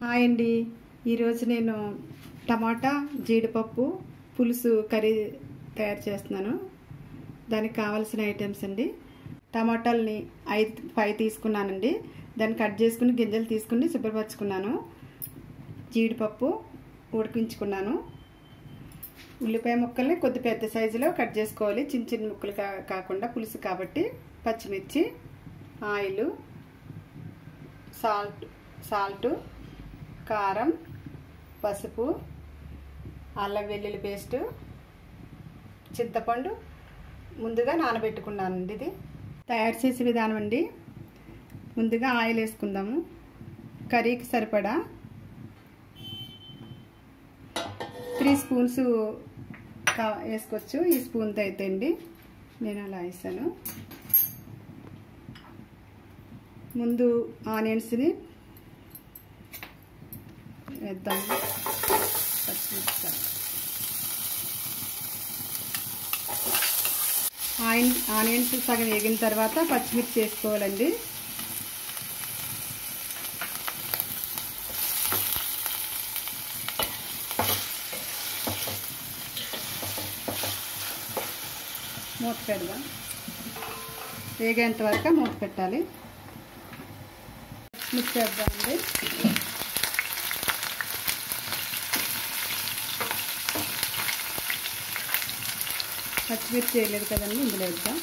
Hi అండి ఈరోజు నేను టమాటా జీడిపప్పు పులుసు కర్రీ తయారు చేస్తున్నాను దానికి కావాల్సిన ఐటమ్స్ అండి టమాటాలని ఐదు ఫైవ్ తీసుకున్నానండి దాన్ని కట్ చేసుకుని గింజలు తీసుకుని శుభ్రపరచుకున్నాను జీడిపప్పు ఉడికించుకున్నాను ఉల్లిపాయ ముక్కల్ని కొద్ది పెద్ద సైజులో కట్ చేసుకోవాలి చిన్న చిన్న ముక్కలు కా కాకుండా పులుసు కాబట్టి పచ్చిమిర్చి ఆయిల్ సాల్ట్ సాల్ట్ కారం పసుపు అల్లం వెల్లుల్లి పేస్టు చింతపండు ముందుగా నానబెట్టుకున్నానండి ఇది తయారు చేసే విధానం అండి ముందుగా ఆయిల్ వేసుకుందాము కర్రీకి సరిపడా త్రీ స్పూన్స్ వేసుకోవచ్చు ఈ స్పూన్తో అయితే అండి నేను అలా వేసాను ముందు ఆనియన్స్ని వేద్దాం పచ్చిమిర్చి ఆయిన్ ఆనియన్స్ సగం వేగిన తర్వాత పచ్చిమిర్చి వేసుకోవాలండి మూత పెడదాం వేగేంత వరకు మూత పెట్టాలి మిక్స్ చేద్దామండి పచ్చిమిర్చి వేయలేదు కదండి ఇందులో వేద్దాం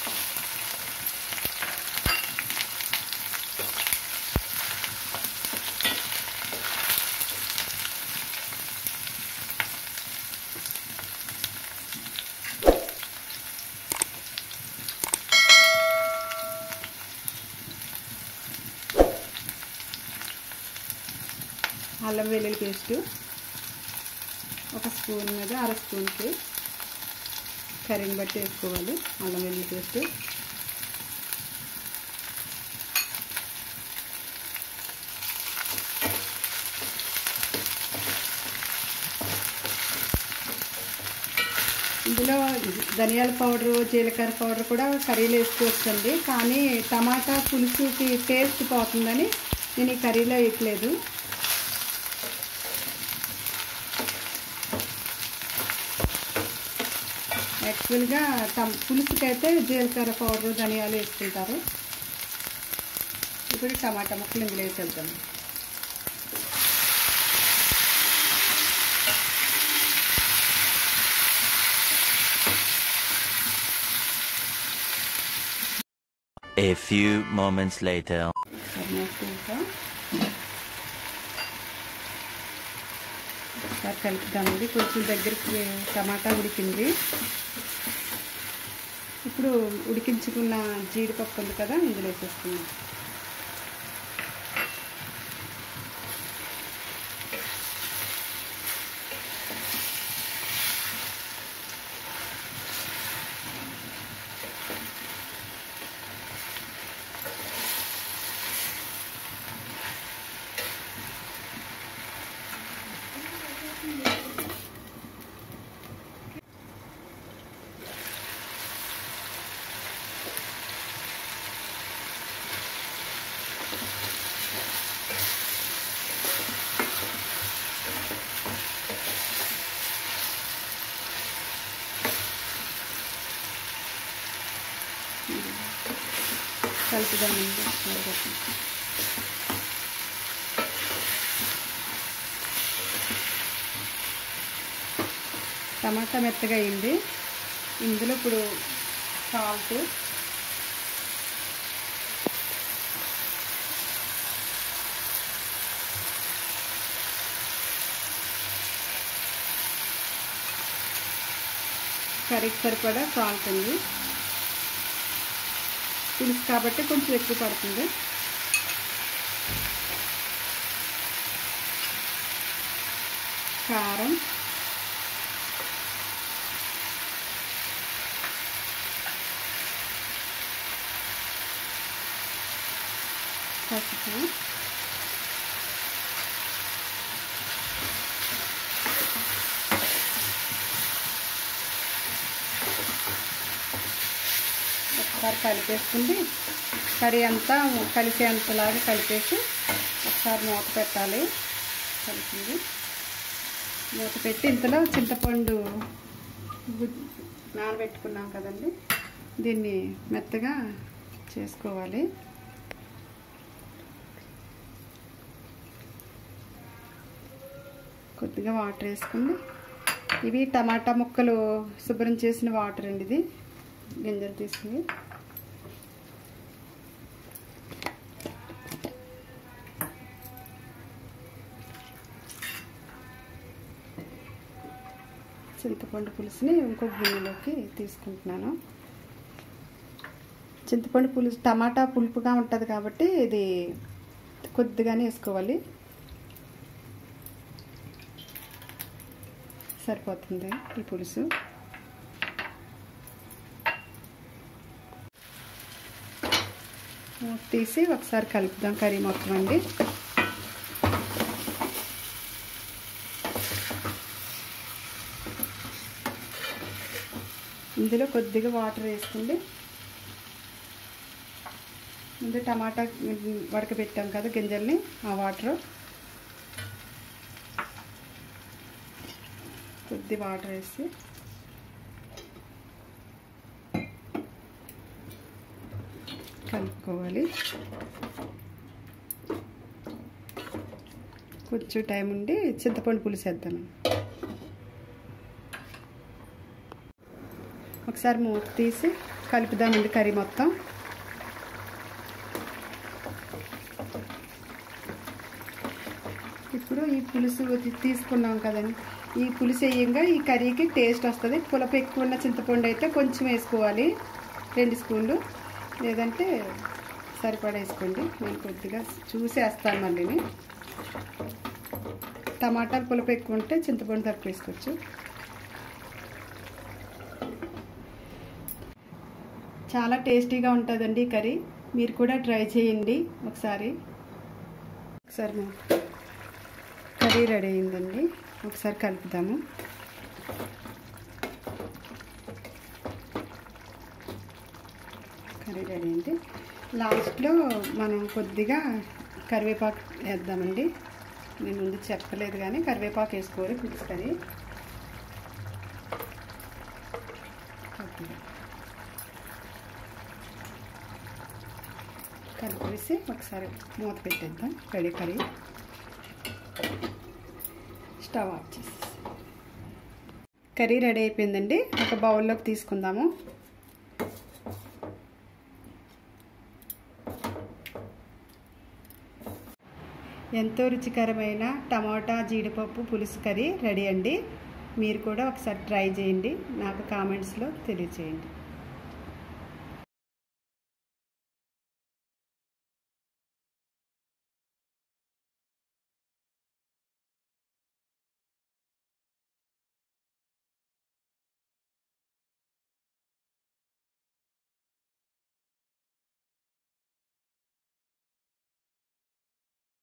అల్లం వెల్లుల్లి పేస్టు ఒక స్పూన్ మీద అర స్పూన్కి కర్రీని బట్టి వేసుకోవాలి అల్లం వెల్లుల్లి పేస్ట్ ఇందులో ధనియాల పౌడరు జీలకర్ర పౌడర్ కూడా కర్రీలో వేసుకోవచ్చండి కానీ టమాటా పులుసుకి టేస్ట్ పోతుందని నేను ఈ కర్రీలో వేయట్లేదు యాక్చువల్గా టమ్ పులుసుకైతే జీలకర్ర పౌడర్ ధనియాలు వేసుకుంటారు ఇప్పుడు టమాటా ముక్కలు ఇందులో వేసేద్దాం A few moments later. ఒకసారి కలుపుదామండి కొంచెం దగ్గరికి టమాటా ఉడికింది ఇప్పుడు ఉడికించుకున్న జీడిపప్పు ఉంది కదా ఇందులో వేసేస్తున్నాం కలుపుదామండి టమాటా మెత్తగా అయింది ఇందులో ఇప్పుడు సాల్ట్ కర్రీకి సరిపడా సాల్ట్ ఉంది పులుసు కాబట్టి కొంచెం ఎక్కువ పడుతుంది కారం పసుపు ఒకసారి కలిపేసుకుంది కర్రీ అంతా కలిసేంతలాగా కలిపేసి ఒకసారి మూత పెట్టాలి కలిసింది మూత పెట్టి ఇంతలో చింతపండు గు- నానబెట్టుకున్నాం కదండి దీన్ని మెత్తగా చేసుకోవాలి కొద్దిగా వాటర్ వేసుకుని ఇవి టమాటా ముక్కలు శుభ్రం చేసిన వాటర్ అండి ఇది గింజలు తీసుకుని చింతపండు పులుసుని ఇంకో గిన్నెలోకి తీసుకుంటున్నాను చింతపండు పులుసు టమాటా పులుపుగా ఉంటుంది కాబట్టి ఇది కొద్దిగానే వేసుకోవాలి సరిపోతుంది ఈ పులుసు మూత తీసి ఒకసారి కలుపుదాం కర్రీ మొత్తం అండి ఇందులో కొద్దిగా వాటర్ వేసుకోండి ముందు టమాటా ఉడకబెట్టాం కదా గింజల్ని ఆ వాటర్ కొద్ది వాటర్ వేసి కలుపుకోవాలి కొంచెం టైం ఉండి చింతపండు పులుసు వేద్దాం ఒకసారి మూత తీసి కలుపుదామండి కర్రీ మొత్తం ఇప్పుడు ఈ పులుసు తీ- తీసుకున్నాం కదండి ఈ పులుసు వేయంగా ఈ కర్రీకి టేస్ట్ వస్తుంది పులప ఎక్కువ ఉన్న చింతపండు అయితే కొంచెం వేసుకోవాలి రెండు స్పూన్లు లేదంటే సరిపడా వేసుకోండి నేను కొద్దిగా చూసి వేస్తాను మళ్ళీని టమాటాలు పులప ఎక్కువ ఉంటే చింతపండు తక్కువ వేసుకోవచ్చు చాలా టేస్టీగా ఉంటుందండి ఈ కర్రీ మీరు కూడా ట్రై చేయండి ఒకసారి ఒకసారి మా కర్రీ రెడీ అయిందండి ఒకసారి కలుపుదాము కర్రీ రెడీ అయింది లాస్ట్లో మనం కొద్దిగా కరివేపాకు వేద్దామండి నేను ముందు చెప్పలేదు కానీ కరివేపాకు వేసుకోవాలి పులుసు కర్రీ కొద్దిగా కలిపేసి ఒకసారి మూత పెట్టేద్దాం రెడీ కర్రీ స్టవ్ ఆఫ్ చేసేసి కర్రీ రెడీ అయిపోయిందండి ఒక బౌల్లోకి తీసుకుందాము ఎంతో రుచికరమైన టమాటా జీడిపప్పు పులుసు కర్రీ రెడీ అండి మీరు కూడా ఒకసారి ట్రై చేయండి నాకు కామెంట్స్లో తెలియచేయండి